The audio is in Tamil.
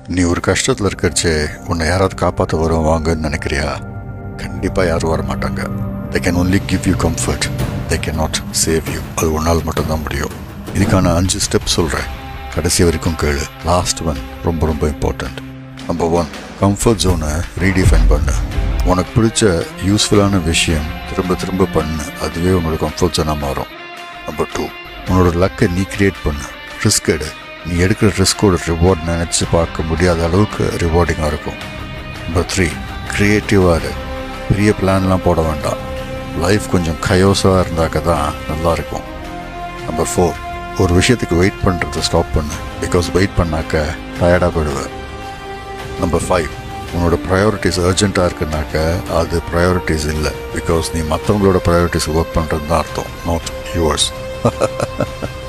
நீ ஒரு கஷ்டத்தில் இருக்கிறச்சே உன்னை யாராவது காப்பாற்ற வருவாங்கன்னு நினைக்கிறியா கண்டிப்பாக யாரும் வர மாட்டாங்க they can only give you comfort they can not save you அது உன்னால் மட்டும்தான் முடியும் இதுக்கான அஞ்சு ஸ்டெப் சொல்கிறேன் கடைசி வரைக்கும் கேளு லாஸ்ட் ஒன் ரொம்ப ரொம்ப இம்பார்ட்டண்ட் நம்பர் ஒன் கம்ஃபர்ட் ஜோனை ரீடிஃபைன் பண்ணு உனக்கு பிடிச்ச யூஸ்ஃபுல்லான விஷயம் திரும்ப திரும்ப பண்ணு அதுவே உன்னோட கம்ஃபர்ட் ஜோனாக மாறும் நம்பர் டூ உன்னோட லக்கை நீ கிரியேட் பண்ணு ரிஸ்க் எடு நீ எடுக்கிற ரிஸ்கோட ரிவார்ட் நினச்சி பார்க்க முடியாத அளவுக்கு ரிவார்டிங்காக இருக்கும் நம்பர் த்ரீ க்ரியேட்டிவாக இரு பெரிய பிளான்லாம் போட வேண்டாம் லைஃப் கொஞ்சம் கயோஸாக இருந்தாக்க தான் நல்லாயிருக்கும் நம்பர் ஃபோர் ஒரு விஷயத்துக்கு வெயிட் பண்ணுறதை ஸ்டாப் பண்ணு பிகாஸ் வெயிட் பண்ணாக்க டயர்டாக போயிடுவேன் நம்பர் ஃபைவ் உன்னோட ப்ரையாரிட்டிஸ் அர்ஜென்ட்டாக இருக்குனாக்க அது ப்ரையாரிட்டிஸ் இல்லை பிகாஸ் நீ மற்றவங்களோட ப்ரையாரிட்டிஸ் ஒர்க் பண்ணுறது தான் அர்த்தம் நாட் யுவர்ஸ்